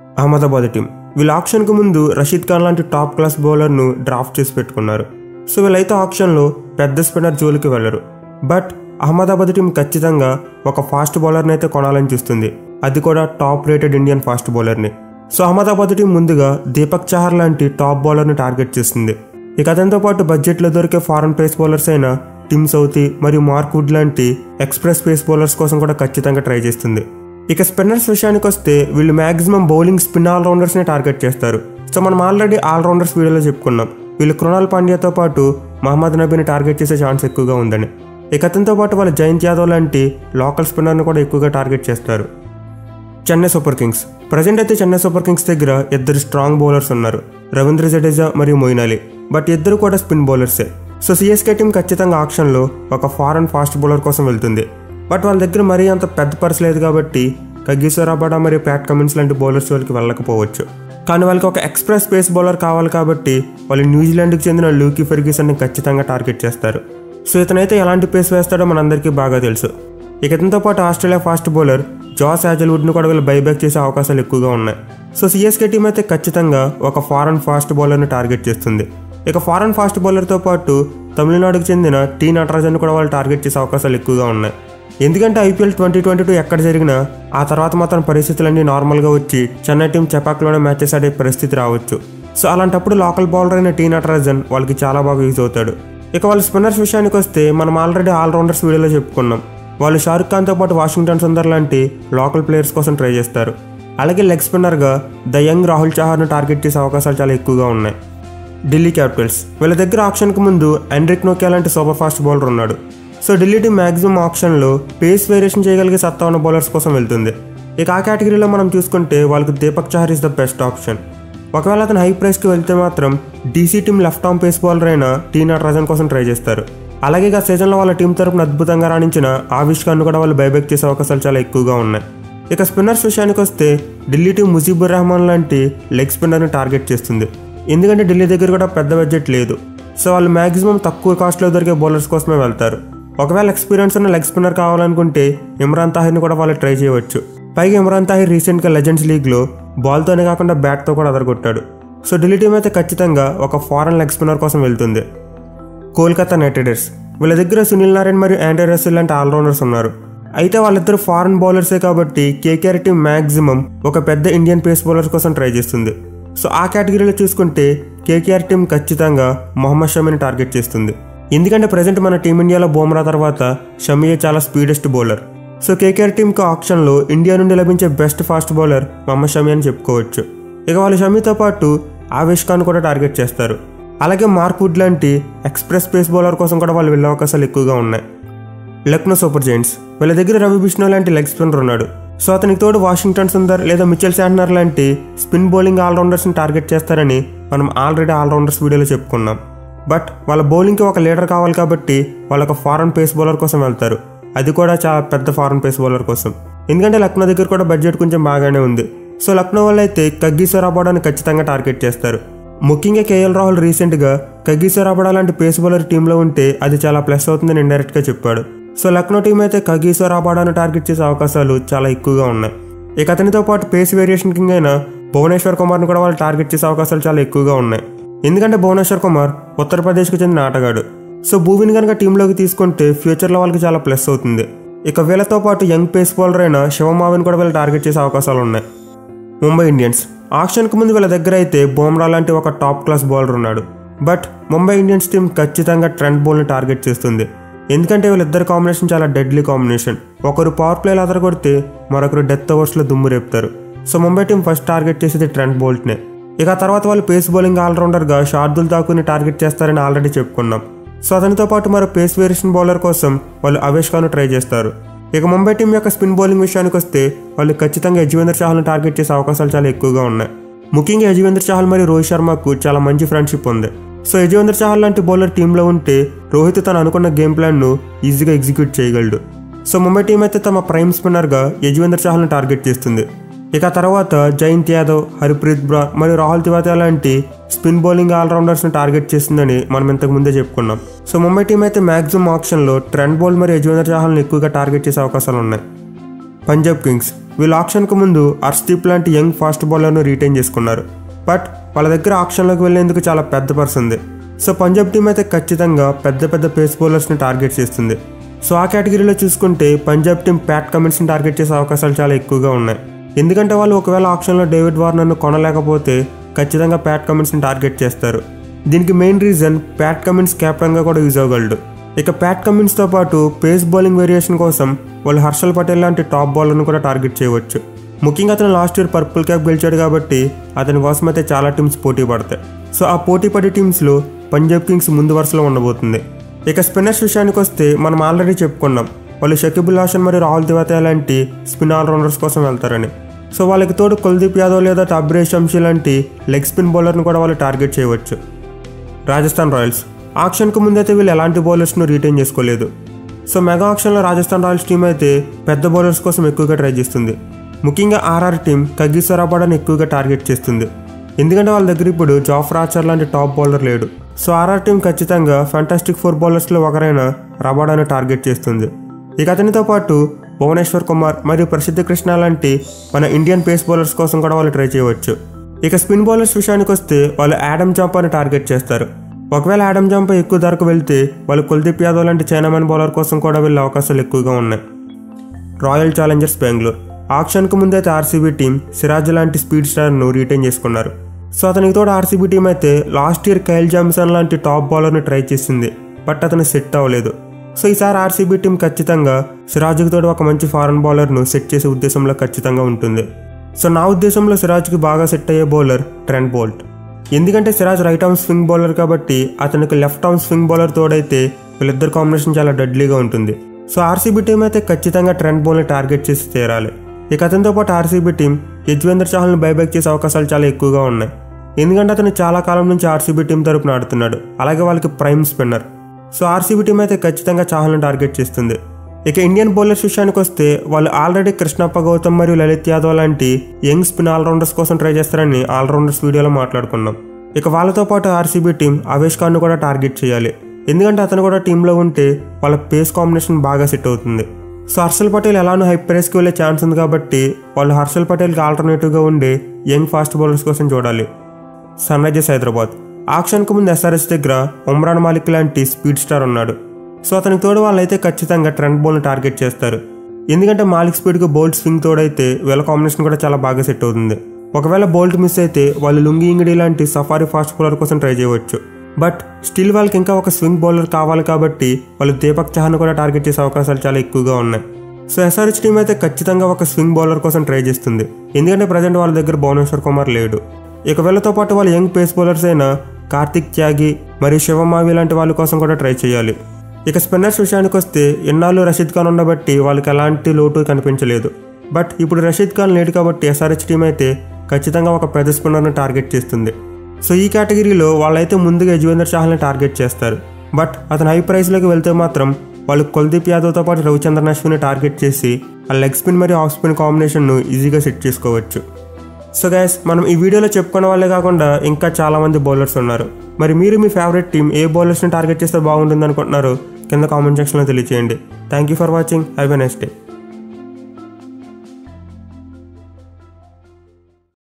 Ahmedabad team వీళ్ళ ఆప్షన్కు ముందు రషీద్ ఖాన్ లాంటి టాప్ క్లాస్ బౌలర్ను డ్రాఫ్ట్ చేసి పెట్టుకున్నారు సో వీళ్ళైతే ఆప్షన్లో పెద్ద స్పిన్నర్ జోలికి వెళ్ళరు బట్ అహ్మదాబాద్ టీం ఖచ్చితంగా ఒక ఫాస్ట్ బౌలర్ని అయితే కొనాలని చూస్తుంది అది కూడా టాప్ రేటెడ్ ఇండియన్ ఫాస్ట్ బౌలర్ని సో అహ్మదాబాద్ టీం ముందుగా దీపక్ చహర్ లాంటి టాప్ బౌలర్ని టార్గెట్ చేస్తుంది ఇక అతనితో పాటు బడ్జెట్లో దొరికే ఫారెన్ పేస్ బౌలర్స్ అయిన టిమ్ సౌతి మరియు మార్క్ వుడ్ లాంటి ఎక్స్ప్రెస్ పేస్ బౌలర్స్ కోసం కూడా ఖచ్చితంగా ట్రై చేస్తుంది ఇక స్పిన్నర్స్ విషయానికి వస్తే వీళ్ళు మాక్సిమం బౌలింగ్ స్పిన్ ఆల్రౌండర్స్ని టార్గెట్ చేస్తారు సో మనం ఆల్రెడీ ఆల్రౌండర్స్ వీడియోలో చెప్పుకున్నాం వీళ్ళు కృణాల్ పాండ్యాతో పాటు మహమ్మద్ నబీని టార్గెట్ చేసే ఛాన్స్ ఎక్కువగా ఉందని ఇక అతనితో పాటు వాళ్ళ జయంత్ యాదవ్ లాంటి లోకల్ స్పిన్నర్ని కూడా ఎక్కువగా టార్గెట్ చేస్తారు చెన్నై సూపర్ కింగ్స్ ప్రజెంట్ అయితే చెన్నై సూపర్ కింగ్స్ దగ్గర ఇద్దరు స్ట్రాంగ్ బౌలర్స్ ఉన్నారు రవీంద్ర జడేజా మరియు మొయిన్ అలీ బట్ ఇద్దరు కూడా స్పిన్ బౌలర్సే సో సిఎస్కే టీం ఖచ్చితంగా ఆప్షన్లో ఒక ఫారెన్ ఫాస్ట్ బౌలర్ కోసం వెళ్తుంది బట్ వాళ్ళ దగ్గర మరీ అంత పెద్ద పర్స్ లేదు కాబట్టి కగ్గీశ్వరాబాడ మరియు ప్యాట్ కమిన్స్ లాంటి బౌలర్స్ వాళ్ళకి వెళ్ళకపోవచ్చు కానీ వాళ్ళకి ఒక ఎక్స్ప్రెస్ పేస్ బౌలర్ కావాలి కాబట్టి వాళ్ళు న్యూజిలాండ్కి చెందిన లూకీ ఫెర్గ్యూసన్ని ఖచ్చితంగా టార్గెట్ చేస్తారు సో ఇతనైతే ఎలాంటి పేస్ వేస్తాడో మనందరికీ బాగా తెలుసు ఇక ఇతనితో పాటు ఆస్ట్రేలియా ఫాస్ట్ బౌలర్ జాస్ యాజల్వుడ్ను కూడా వీళ్ళు బైబ్యాక్ చేసే అవకాశాలు ఎక్కువగా ఉన్నాయి సో సిఎస్కే టీం అయితే ఖచ్చితంగా ఒక ఫారెన్ ఫాస్ట్ బౌలర్ని టార్గెట్ చేస్తుంది ఇక ఫారెన్ ఫాస్ట్ బౌలర్తో పాటు తమిళనాడుకు చెందిన టీ నటరాజన్ కూడా వాళ్ళు టార్గెట్ చేసే అవకాశాలు ఎక్కువగా ఉన్నాయి ఎందుకంటే ఐపీఎల్ ట్వంటీ ట్వంటీ టూ ఎక్కడ జరిగినా ఆ తర్వాత మాత్రం పరిస్థితులన్నీ నార్మల్గా వచ్చి చెన్నై టీం చపాక్లోనే మ్యాచెస్ ఆడే పరిస్థితి రావచ్చు సో అలాంటప్పుడు లోకల్ బౌలర్ అయిన టీ నటరాజన్ వాళ్ళకి చాలా బాగా యూజ్ అవుతాడు ఇక వాళ్ళ స్పిన్నర్స్ విషయానికి వస్తే మనం ఆల్రెడీ ఆల్రౌండర్స్ వీడియోలో చెప్పుకున్నాం వాళ్ళు షారుఖ్ ఖాన్తో పాటు వాషింగ్టన్ సుందర్ లాంటి లోకల్ ప్లేయర్స్ కోసం ట్రై చేస్తారు అలాగే లెగ్ స్పిన్నర్గా ద యంగ్ రాహుల్ చహార్ను టార్గెట్ చేసే అవకాశాలు చాలా ఎక్కువగా ఉన్నాయి ఢిల్లీ క్యాపిటల్స్ వీళ్ళ దగ్గర ఆప్షన్కి ముందు ఎండ్రిక్ నోకియా లాంటి సూపర్ ఫాస్ట్ బౌలర్ ఉన్నాడు సో ఢిల్లీ టీం మ్యాక్సిమం ఆప్షన్లో పేస్ వేరియేషన్ చేయగలిగే సత్తా ఉన్న బౌలర్స్ కోసం వెళ్తుంది ఇక ఆ కేటగిరీలో మనం చూసుకుంటే వాళ్ళకి Deepak Chahar is the best option ఒకవేళ అతను హై ప్రైస్కి వెళ్తే మాత్రం DC team left arm pace bowler అయిన టీ నటరాజన్ కోసం ట్రై చేస్తారు అలాగే ఇక సీజన్లో వాళ్ళ టీం తరపున అద్భుతంగా రాణించిన ఆవిష్ ఖాన్ను కూడా వాళ్ళు బైబ్యాక్ చేసే అవకాశాలు చాలా ఎక్కువగా ఉన్నాయి ఇక స్పిన్నర్స్ విషయానికి వస్తే ఢిల్లీ టీం ముజీబుర్ రెహమాన్ లాంటి లెగ్ స్పిన్నర్ని టార్గెట్ చేస్తుంది ఎందుకంటే ఢిల్లీ దగ్గర కూడా పెద్ద బడ్జెట్ లేదు సో వాళ్ళు మాక్సిమం తక్కువ కాస్ట్లో దొరికే బౌలర్స్ కోసమే వెళ్తారు ఒకవేళ ఎక్స్పీరియన్స్ ఉన్న లెగ్ స్పిన్నర్ కావాలనుకుంటే ఇమ్రాన్ తాహిర్ని కూడా వాళ్ళు ట్రై చేయవచ్చు పైగా ఇమ్రాన్ తాహిర్ రీసెంట్గా లెజెండ్స్ లీగ్లో బాల్తోనే కాకుండా బ్యాట్తో కూడా అదరగొట్టాడు సో ఢిల్లీ టీం అయితే ఖచ్చితంగా ఒక ఫారెన్ లెగ్ స్పిన్నర్ కోసం వెళ్తుంది కోల్కతా నైట్ రైడర్స్ వీళ్ళ దగ్గర సునీల్ నారాయణ్ మరియు ఆండ్రే రసిల్ లాంటి ఆల్రౌండర్స్ ఉన్నారు అయితే వాళ్ళిద్దరు ఫారెన్ బౌలర్సే కాబట్టి కేకేఆర్ టీం మ్యాక్సిమం ఒక పెద్ద ఇండియన్ పేస్ బౌలర్స్ కోసం ట్రై చేస్తుంది సో ఆ కేటగిరీలో చూసుకుంటే కేకేఆర్ టీం ఖచ్చితంగా మొహమ్మద్ షమీని టార్గెట్ చేస్తుంది ఎందుకంటే ప్రజెంట్ మన టీమిండియాలో బోమ్రా తర్వాత షమీయే చాలా స్పీడెస్ట్ బౌలర్ సో కేకేఆర్ టీంకి ఆప్షన్లో ఇండియా నుండి లభించే best fast bowler Mohammed Shami అని చెప్పుకోవచ్చు ఇక వాళ్ళు షమీతో పాటు ఆవేష్ ఖాన్ కూడా టార్గెట్ చేస్తారు అలాగే మార్క్ వుడ్ లాంటి ఎక్స్ప్రెస్ పేస్ బౌలర్ కోసం కూడా వాళ్ళు వెళ్ళే అవకాశాలు ఎక్కువగా ఉన్నాయి లక్నో సూపర్ జైంట్స్ వీళ్ళ దగ్గర రవి బిష్ణో లాంటి లెగ్ స్పిన్నర్ ఉన్నాడు సో అతనికి తోడు వాషింగ్టన్ సుందర్ లేదా మిచెల్ శాంట్నర్ లాంటి స్పిన్ బౌలింగ్ ఆల్రౌండర్స్ని టార్గెట్ చేస్తారని మనం ఆల్రెడీ ఆల్రౌండర్స్ వీడియోలో చెప్పుకున్నాం బట్ వాళ్ళ బౌలింగ్కి ఒక లీడర్ కావాలి కాబట్టి వాళ్ళు ఒక ఫారెన్ పేస్ బౌలర్ కోసం వెళ్తారు అది కూడా చాలా పెద్ద ఫారెన్ పేస్ బౌలర్ కోసం ఎందుకంటే లక్నో దగ్గర కూడా బడ్జెట్ కొంచెం బాగానే ఉంది సో లక్నో వాళ్ళు అయితే కగ్గీశ్వర్ అబాడాన్ని ఖచ్చితంగా టార్గెట్ చేస్తారు ముఖ్యంగా కేఎల్ రాహుల్ రీసెంట్గా కగ్గీశ్వర్ అబాడా లాంటి పేస్ బౌలర్ టీంలో ఉంటే అది చాలా ప్లస్ అవుతుందని ఇండైరెక్ట్గా చెప్పాడు సో లక్నో టీం అయితే కగీశ్వర్ అబాడాను టార్గెట్ చేసే అవకాశాలు చాలా ఎక్కువగా ఉన్నాయి ఇక అతనితో పాటు పేస్ వేరియేషన్ కింగ్ అయిన భువనేశ్వర్ కుమార్ని కూడా వాళ్ళు టార్గెట్ చేసే అవకాశాలు చాలా ఎక్కువగా ఉన్నాయి ఎందుకంటే భువనేశ్వర్ కుమార్ ఉత్తరప్రదేశ్కి చెందిన ఆటగాడు సో భూమిని కనుక టీంలోకి తీసుకుంటే ఫ్యూచర్లో వాళ్ళకి చాలా ప్లస్ అవుతుంది ఇక వీళ్ళతో పాటు యంగ్ పేస్ బౌలర్ అయిన శివమావిని కూడా వీళ్ళు టార్గెట్ చేసే అవకాశాలు ఉన్నాయి ముంబై ఇండియన్స్ ఆక్షన్కి ముందు వీళ్ళ దగ్గర అయితే బోమ్రా లాంటి ఒక టాప్ క్లాస్ బౌలర్ ఉన్నాడు బట్ ముంబై ఇండియన్స్ టీం ఖచ్చితంగా ట్రెండ్ బౌల్ని టార్గెట్ చేస్తుంది ఎందుకంటే వీళ్ళిద్దరు కాంబినేషన్ చాలా డెడ్లీ కాంబినేషన్ ఒకరు పవర్ ప్లేలు అదర కొడితే మరొకరు డెత్ ఓవర్స్లో దుమ్ము రేపుతారు so Mumbai team first target చేసేది ట్రెండ్ బోల్ట్నే ఇక ఆ తర్వాత వాళ్ళు పేస్ బౌలింగ్ ఆల్రౌండర్గా షార్దుల్ ఠాకూర్ని టార్గెట్ చేస్తారని ఆల్రెడీ చెప్పుకున్నాం సో అతనితో పాటు మరో పేస్ వేరియేషన్ బౌలర్ కోసం వాళ్ళు అవేష్ ఖాన్ ట్రై చేస్తారు ఇక ముంబై టీం యొక్క స్పిన్ బౌలింగ్ విషయానికి వస్తే వాళ్ళు ఖచ్చితంగా యజ్వేంద్ర చాహల్ను టార్గెట్ చేసే అవకాశాలు చాలా ఎక్కువగా ఉన్నాయి ముఖ్యంగా యజ్వేంద్ర చాహల్ మరియు రోహిత్ శర్మకు చాలా మంచి ఫ్రెండ్షిప్ ఉంది సో యజ్వేంద్ర చాహల్ లాంటి బౌలర్ టీంలో ఉంటే రోహిత్ తను అనుకున్న గేమ్ ప్లాన్ను ఈజీగా ఎగ్జిక్యూట్ చేయగలడు సో ముంబై టీం అయితే తమ ప్రైమ్ స్పిన్నర్గా యజ్వేంద్ర చాహల్ను టార్గెట్ చేస్తుంది ఇక తర్వాత జయంత్ యాదవ్ హరిప్రీత్ బ్రా మరియు రాహుల్ తివాతా లాంటి స్పిన్ బౌలింగ్ ఆల్రౌండర్స్ని టార్గెట్ చేస్తుందని మనం ఇంతకు ముందే చెప్పుకున్నాం సో ముంబై టీం అయితే మ్యాక్సిమం ఆప్షన్లో ట్రెండ్ బౌల్ మరియు యజ్వేంద్ర చాహల్ని ఎక్కువగా టార్గెట్ చేసే అవకాశాలు ఉన్నాయి పంజాబ్ కింగ్స్ వీళ్ళు ఆప్షన్కు ముందు అర్స్దీప్ లాంటి యంగ్ ఫాస్ట్ బౌలర్ను రీటైన్ చేసుకున్నారు బట్ వాళ్ళ దగ్గర ఆప్షన్లోకి వెళ్లేందుకు చాలా పెద్ద పర్స్ ఉంది సో పంజాబ్ టీం అయితే ఖచ్చితంగా పెద్ద పెద్ద పేస్ బౌలర్స్ని టార్గెట్ చేస్తుంది సో ఆ కేటగిరీలో చూసుకుంటే పంజాబ్ టీం ప్యాట్ కమిన్స్ని టార్గెట్ చేసే అవకాశాలు చాలా ఎక్కువగా ఉన్నాయి ఎందుకంటే వాళ్ళు ఒకవేళ ఆప్షన్లో డేవిడ్ వార్నర్ను కొనలేకపోతే ఖచ్చితంగా ప్యాట్ కమిన్స్ని టార్గెట్ చేస్తారు దీనికి మెయిన్ రీజన్ ప్యాట్ కమిన్స్ కెప్టెన్గా కూడా యూజ్ అవ్వగలడు ఇక ప్యాట్ కమిన్స్తో పాటు పేస్ బౌలింగ్ వేరియేషన్ కోసం వాళ్ళు హర్షల్ పటేల్ లాంటి టాప్ బౌలర్ను కూడా టార్గెట్ చేయవచ్చు ముఖ్యంగా అతను లాస్ట్ ఇయర్ పర్పుల్ క్యాప్ గెలిచాడు కాబట్టి అతని కోసం అయితే చాలా టీమ్స్ పోటీ పడతాయి సో ఆ పోటీ పడే టీమ్స్లో పంజాబ్ కింగ్స్ ముందు వరుసలో ఉండబోతుంది ఇక స్పిన్నర్స్ విషయానికి వస్తే మనం ఆల్రెడీ చెప్పుకున్నాం వాళ్ళు షకీబుల్ హాసన్ మరియు రాహుల్ తివాతే లాంటి స్పిన్ ఆల్రౌండర్స్ కోసం వెళ్తారని సో వాళ్ళకి తోడు కుల్దీప్ యాదవ్ లేదా అబ్రేష్ శంషి లాంటి లెగ్ స్పిన్ బౌలర్ను కూడా వాళ్ళు టార్గెట్ చేయవచ్చు రాజస్థాన్ రాయల్స్ ఆక్షన్కు ముందైతే వీళ్ళు ఎలాంటి బౌలర్స్ను రీటైన్ చేసుకోలేదు సో మెగా ఆక్షన్లో రాజస్థాన్ రాయల్స్ టీం అయితే పెద్ద బౌలర్స్ కోసం ఎక్కువగా ట్రై చేస్తుంది ముఖ్యంగా ఆర్ఆర్ టీం కగ్గీశ్వర రబాడాని ఎక్కువగా టార్గెట్ చేస్తుంది ఎందుకంటే వాళ్ళ దగ్గర ఇప్పుడు జాఫ్ రాచర్ లాంటి టాప్ బౌలర్ లేడు సో ఆర్ఆర్ టీం ఖచ్చితంగా ఫ్యాంటాస్టిక్ ఫోర్ బౌలర్స్లో ఒకరైన రబాడాని టార్గెట్ చేస్తుంది ఇక అతనితో పాటు భువనేశ్వర్ కుమార్ మరియు ప్రసిద్ధ కృష్ణ లాంటి మన ఇండియన్ పేస్ బౌలర్స్ కోసం కూడా వాళ్ళు ట్రై చేయవచ్చు ఇక స్పిన్ బౌలర్స్ విషయానికి వస్తే వాళ్ళు యాడమ్ జాంపాని టార్గెట్ చేస్తారు ఒకవేళ యాడమ్ జాంపా ఎక్కువ ధరకు వెళ్తే వాళ్ళు కుల్దీప్ యాదవ్ లాంటి చైనామన్ బౌలర్ కోసం కూడా వెళ్ళే అవకాశాలు ఎక్కువగా ఉన్నాయి రాయల్ ఛాలెంజర్స్ బెంగళూరు ఆక్షన్కు ముందైతే ఆర్సీబీ టీం సిరాజ్ లాంటి స్పీడ్ స్టార్ను రీటైన్ చేసుకున్నారు సో అతనికి తోడు ఆర్సీబీ టీం అయితే లాస్ట్ ఇయర్ కైల్ జామ్సన్ లాంటి టాప్ బౌలర్ని ట్రై చేసింది బట్ అతను సెట్ అవ్వలేదు సో ఈసారి ఆర్సీబీ టీం ఖచ్చితంగా సిరాజ్కి తోడు ఒక మంచి ఫారెన్ బౌలర్ను సెట్ చేసే ఉద్దేశంలో ఖచ్చితంగా ఉంటుంది సో నా ఉద్దేశంలో సిరాజ్కి బాగా సెట్ అయ్యే బౌలర్ ట్రెంట్ బోల్ట్ ఎందుకంటే Siraj right arm swing bowler కాబట్టి అతనికి లెఫ్ట్ ఆర్మ్ స్వింగ్ బౌలర్ తోడైతే వీళ్ళిద్దరు కాంబినేషన్ చాలా డెడ్లీగా ఉంటుంది సో ఆర్సీబీ టీం అయితే ఖచ్చితంగా ట్రెండ్ బౌల్ని టార్గెట్ చేసి తీరాలి ఇక అతనితో పాటు ఆర్సీబీ టీం యజ్వేంద్ర చహల్ని బైబ్యాక్ చేసే అవకాశాలు చాలా ఎక్కువగా ఉన్నాయి ఎందుకంటే అతను చాలా కాలం నుంచి ఆర్సీబీ టీం తరపున ఆడుతున్నాడు అలాగే వాళ్ళకి prime spinner so RCB team అయితే ఖచ్చితంగా చాహల్ని టార్గెట్ చేస్తుంది ఇక ఇండియన్ బౌలర్స్ విషయానికి వస్తే వాళ్ళు ఆల్రెడీ కృష్ణప్ప గౌతమ్ మరియు లలిత్ యాదవ్ లాంటి యంగ్ స్పిన్ ఆల్రౌండర్స్ కోసం ట్రై చేస్తారని ఆల్రౌండర్స్ వీడియోలో మాట్లాడుకున్నాం ఇక వాళ్ళతో పాటు ఆర్సీబీ టీం అవేష్ ఖాన్ను కూడా టార్గెట్ చేయాలి ఎందుకంటే అతను కూడా టీంలో ఉంటే వాళ్ళ పేస్ కాంబినేషన్ బాగా సెట్ అవుతుంది సో హర్షల్ పటేల్ ఎలానో హై ప్రైస్కి వెళ్ళే ఛాన్స్ ఉంది కాబట్టి వాళ్ళు హర్షల్ పటేల్కి ఆల్టర్నేటివ్గా ఉండే యంగ్ ఫాస్ట్ బౌలర్స్ కోసం చూడాలి సన్ రైజర్స్ హైదరాబాద్ ఆక్షన్కు ముందు ఎస్ఆర్ఎస్ దగ్గర ఉమ్రాన్ మాలిక్ లాంటి స్పీడ్ స్టార్ ఉన్నాడు సో అతనికి తోడు వాళ్ళైతే ఖచ్చితంగా ట్రెండ్ బౌల్ని టార్గెట్ చేస్తారు ఎందుకంటే మాలిక్ స్పీడ్కి బోల్ట్ స్వింగ్ తోడైతే వీళ్ళ కాంబినేషన్ కూడా చాలా బాగా సెట్ అవుతుంది ఒకవేళ బోల్ట్ మిస్ అయితే వాళ్ళు లుంగి ఇంగిడి లాంటి సఫారీ ఫాస్ట్ బౌలర్ కోసం ట్రై చేయవచ్చు బట్ స్టిల్ వాళ్ళకి ఇంకా ఒక స్వింగ్ బౌలర్ కావాలి కాబట్టి వాళ్ళు దీపక్ చహాన్ కూడా టార్గెట్ చేసే అవకాశాలు చాలా ఎక్కువగా ఉన్నాయి సో ఎస్ఆర్హెచ్ టీం అయితే ఖచ్చితంగా ఒక స్వింగ్ బౌలర్ కోసం ట్రై చేస్తుంది ఎందుకంటే ప్రజెంట్ వాళ్ళ దగ్గర భువనేశ్వర్ కుమార్ లేడు ఇక వీళ్ళతో పాటు వాళ్ళ యంగ్ పేస్ బౌలర్స్ అయిన కార్తిక్ త్యాగి మరియు శివమావి లాంటి వాళ్ళ కోసం కూడా ట్రై చేయాలి ఇక స్పిన్నర్స్ విషయానికి వస్తే ఎన్నాళ్ళు రషీద్ ఖాన్ ఉండబట్టి వాళ్ళకి ఎలాంటి లోటు కనిపించలేదు బట్ ఇప్పుడు రషీద్ ఖాన్ లేడు కాబట్టి ఎస్ఆర్హెచ్ టీం అయితే ఖచ్చితంగా ఒక పెద్ద స్పిన్నర్ను టార్గెట్ చేస్తుంది సో ఈ కేటగిరీలో వాళ్ళైతే ముందుగా యజ్వేంద్ర చాహల్ని టార్గెట్ చేస్తారు బట్ అతను హై ప్రైస్లోకి వెళ్తే మాత్రం వాళ్ళు కుల్దీప్ యాదవ్తో పాటు రవిచంద్రన్ అశ్విని టార్గెట్ చేసి ఆ లెగ్ స్పిన్ మరియు ఆఫ్ స్పిన్ కాంబినేషన్ను ఈజీగా సెట్ చేసుకోవచ్చు సో గైస్ మనం ఈ వీడియోలో చెప్పుకున్న వాళ్ళే కాకుండా ఇంకా చాలా మంది బౌలర్స్ ఉన్నారు మరి మీరు మీ ఫేవరెట్ టీం ఏ బౌలర్స్ని టార్గెట్ చేస్తే బాగుంటుంది అనుకుంటున్నారు కింద కామెంట్ సెక్షన్లో తెలియచేయండి thank you for watching have a next day